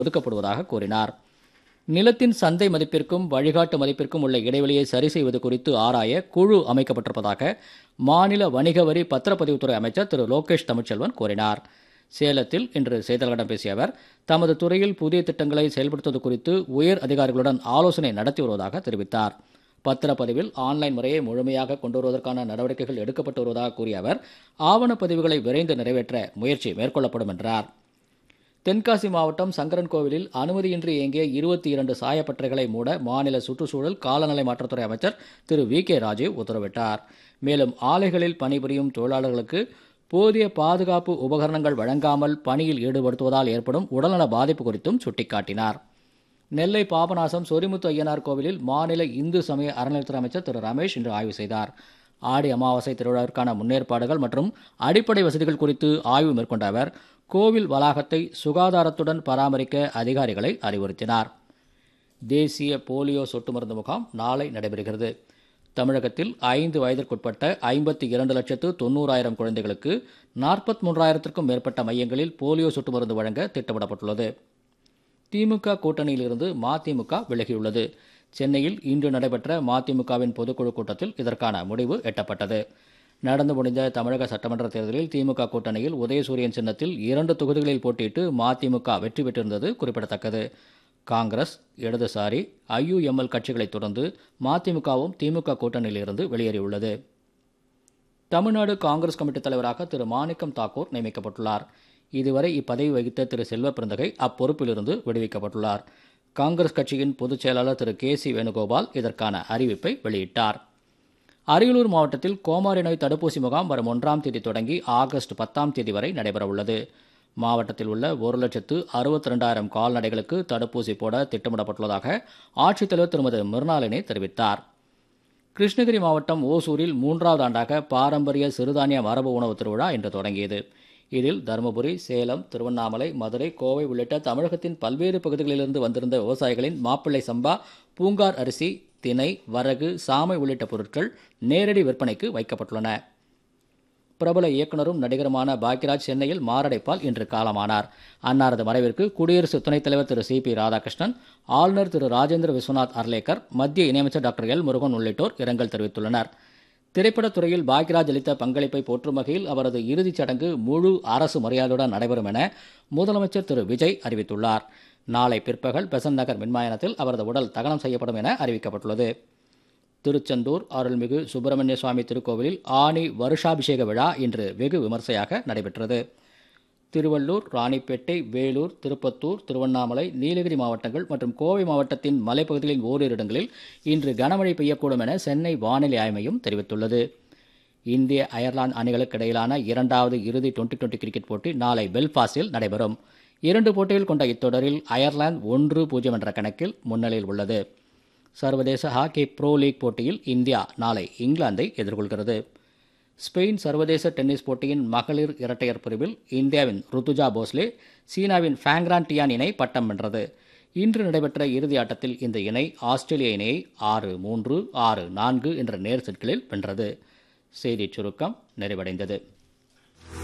ஒதுக்கப்படுவதாக கூறினார் நிலத்தின் சந்தை மதிப்பிற்கும் வழிகாட்டு மதிப்பிற்கும் உள்ள இடைவெளியை சரி செய்வது குறித்து ஆராய குழு அமைக்கப்பட்டிருப்பதாக மாநில வணிக வரி பத்திரப்பதிவுத்துறை அமைச்சர் திரு லோகேஷ் தமிழ்ச்செல்வன் கூறினார் சேலத்தில் இன்று செய்தியாளர்களிடம் பேசிய அவர் தமது துறையில் புதிய திட்டங்களை செயல்படுத்துவது குறித்து உயர் அதிகாரிகளுடன் ஆலோசனை நடத்தி வருவதாக தெரிவித்தார் பத்திரப்பதிவில் ஆன்லைன் முறையை முழுமையாக கொண்டு வருவதற்கான நடவடிக்கைகள் எடுக்கப்பட்டு வருவதாக கூறிய அவர் ஆவணப்பதிவுகளை விரைந்து நிறைவேற்ற முயற்சி மேற்கொள்ளப்படும் என்றார் தென்காசி மாவட்டம் சங்கரன் கோவிலில் அனுமதியின்றி இயங்கிய இருபத்தி இரண்டு சாயப்பட்டறைகளை மூட மாநில சுற்றுச்சூழல் காலநிலை மாற்றத்துறை அமைச்சர் திரு வி கே ராஜீவ் உத்தரவிட்டார் மேலும் ஆலைகளில் பணிபுரியும் தொழிலாளர்களுக்கு போதிய பாதுகாப்பு உபகரணங்கள் வழங்காமல் பணியில் ஈடுபடுத்துவதால் ஏற்படும் உடல்நல பாதிப்பு குறித்தும் சுட்டிக்காட்டினார் நெல்லை பாபநாசம் சொரிமுத்து ஐயனார் கோவிலில் மாநில இந்து சமய அறநிலையத்துறை அமைச்சர் திரு ரமேஷ் இன்று ஆய்வு செய்தார் ஆடி அமாவாசை திருவிழாவிற்கான முன்னேற்பாடுகள் மற்றும் அடிப்படை வசதிகள் குறித்து ஆய்வு மேற்கொண்ட அவர் கோவில் வளாகத்தை சுகாதாரத்துடன் பராமரிக்க அதிகாரிகளை அறிவுறுத்தினார் தேசிய போலியோ சொட்டு மருந்து முகாம் நாளை நடைபெறுகிறது தமிழகத்தில் ஐந்து வயதிற்குட்பட்ட ஐம்பத்தி இரண்டு லட்சத்து தொண்ணூறாயிரம் குழந்தைகளுக்கு நாற்பத்தி மூன்றாயிரத்திற்கும் மேற்பட்ட மையங்களில் போலியோ சொட்டு மருந்து வழங்க திட்டமிடப்பட்டுள்ளது திமுக கூட்டணியிலிருந்து மதிமுக விலகியுள்ளது சென்னையில் இன்று நடைபெற்ற மதிமுகவின் பொதுக்குழு கூட்டத்தில் இதற்கான முடிவு எட்டப்பட்டது நடந்து முடிந்த தமிழக சட்டமன்ற தேர்தலில் திமுக கூட்டணியில் உதயசூரியன் சின்னத்தில் இரண்டு தொகுதிகளில் போட்டியிட்டு மதிமுக வெற்றி பெற்றிருந்தது குறிப்பிடத்தக்கது காங்கிரஸ் இடதுசாரி ஐயுஎம்எல் கட்சிகளைத் தொடர்ந்து மதிமுகவும் திமுக கூட்டணியிலிருந்து வெளியேறியுள்ளது தமிழ்நாடு காங்கிரஸ் கமிட்டி தலைவராக திரு மாணிக்கம் தாக்கூர் நியமிக்கப்பட்டுள்ளார் இதுவரை இப்பதவி வகித்த திரு செல்வ பிறந்தகை அப்பொறுப்பிலிருந்து விடுவிக்கப்பட்டுள்ளார் காங்கிரஸ் கட்சியின் பொதுச் செயலாளர் திரு கே சி வேணுகோபால் இதற்கான அறிவிப்பை வெளியிட்டார் அரியலூர் மாவட்டத்தில் கோமாரி நோய் தடுப்பூசி முகாம் வரும் ஒன்றாம் தேதி தொடங்கி ஆகஸ்ட் பத்தாம் தேதி வரை நடைபெறவுள்ளது மாவட்டத்தில் உள்ள ஒரு லட்சத்து அறுபத்தி ரெண்டாயிரம் கால்நடைகளுக்கு தடுப்பூசி போட திட்டமிடப்பட்டுள்ளதாக ஆட்சித்தலைவர் திருமதி மிர்னாலினி தெரிவித்தார் கிருஷ்ணகிரி மாவட்டம் ஓசூரில் மூன்றாவது ஆண்டாக பாரம்பரிய சிறுதானிய மரபு உணவு திருவிழா இன்று தொடங்கியது இதில் தருமபுரி சேலம் திருவண்ணாமலை மதுரை கோவை உள்ளிட்ட தமிழகத்தின் பல்வேறு பகுதிகளிலிருந்து வந்திருந்த விவசாயிகளின் மாப்பிள்ளை சம்பா பூங்கார் அரிசி தினை வரகு சாமை உள்ளிட்ட பொருட்கள் நேரடி விற்பனைக்கு வைக்கப்பட்டுள்ளன பிரபல இயக்குனரும் நடிகருமான பாக்யராஜ் சென்னையில் மாரடைப்பால் இன்று காலமானார் அன்னாரது மறைவிற்கு குடியரசு துணைத் தலைவர் திரு சி பி ராதாகிருஷ்ணன் ஆளுநர் திரு ராஜேந்திர விஸ்வநாத் அர்லேக்கர் மத்திய இணையமைச்சர் டாக்டர் எல் முருகன் உள்ளிட்டோர் இரங்கல் தெரிவித்துள்ளனர் திரைப்படத் துறையில் பாக்யராஜ் அளித்த பங்களிப்பை போற்றும் வகையில் அவரது இறுதிச் சடங்கு முழு அரசு மரியாதையுடன் நடைபெறும் என முதலமைச்சர் திரு விஜய் அறிவித்துள்ளார் நாளை பிற்பகல் பெசன் நகர் மின்மயானத்தில் அவரது உடல் தகனம் செய்யப்படும் என அறிவிக்கப்பட்டுள்ளது திருச்செந்தூர் அருள்மிகு சுப்பிரமணிய சுவாமி திருக்கோவிலில் ஆணி வருஷாபிஷேக விழா இன்று வெகு விமர்சையாக நடைபெற்றது திருவள்ளூர் ராணிப்பேட்டை வேலூர் திருப்பத்தூர் திருவண்ணாமலை நீலகிரி மாவட்டங்கள் மற்றும் கோவை மாவட்டத்தின் மலைப்பகுதிகளின் ஓரிரு இடங்களில் இன்று கனமழை பெய்யக்கூடும் என சென்னை வானிலை ஆய்வு மையம் தெரிவித்துள்ளது இந்திய அயர்லாந்து அணிகளுக்கு இடையிலான இரண்டாவது இறுதி டுவெண்டி டுவெண்டி கிரிக்கெட் போட்டி நாளை பெல்பாஸ்டில் நடைபெறும் இரண்டு போட்டிகள் கொண்ட இத்தொடரில் அயர்லாந்து ஒன்று பூஜ்ஜியம் என்ற கணக்கில் முன்னிலையில் உள்ளது சர்வதேச ஹாக்கி ப்ரோ லீக் போட்டியில் இந்தியா நாளை இங்கிலாந்தை எதிர்கொள்கிறது ஸ்பெயின் சர்வதேச டென்னிஸ் போட்டியின் மகளிர் இரட்டையர் பிரிவில் இந்தியாவின் ருத்துஜா போஸ்லே சீனாவின் ஃபேங்ரான் டியான் இணை பட்டம் வென்றது இன்று நடைபெற்ற இறுதி ஆட்டத்தில் இந்த இணை ஆஸ்திரேலிய இணையை ஆறு மூன்று ஆறு நான்கு என்ற நேர் செட்களில் வென்றது செய்திச் சுருக்கம் நிறைவடைந்தது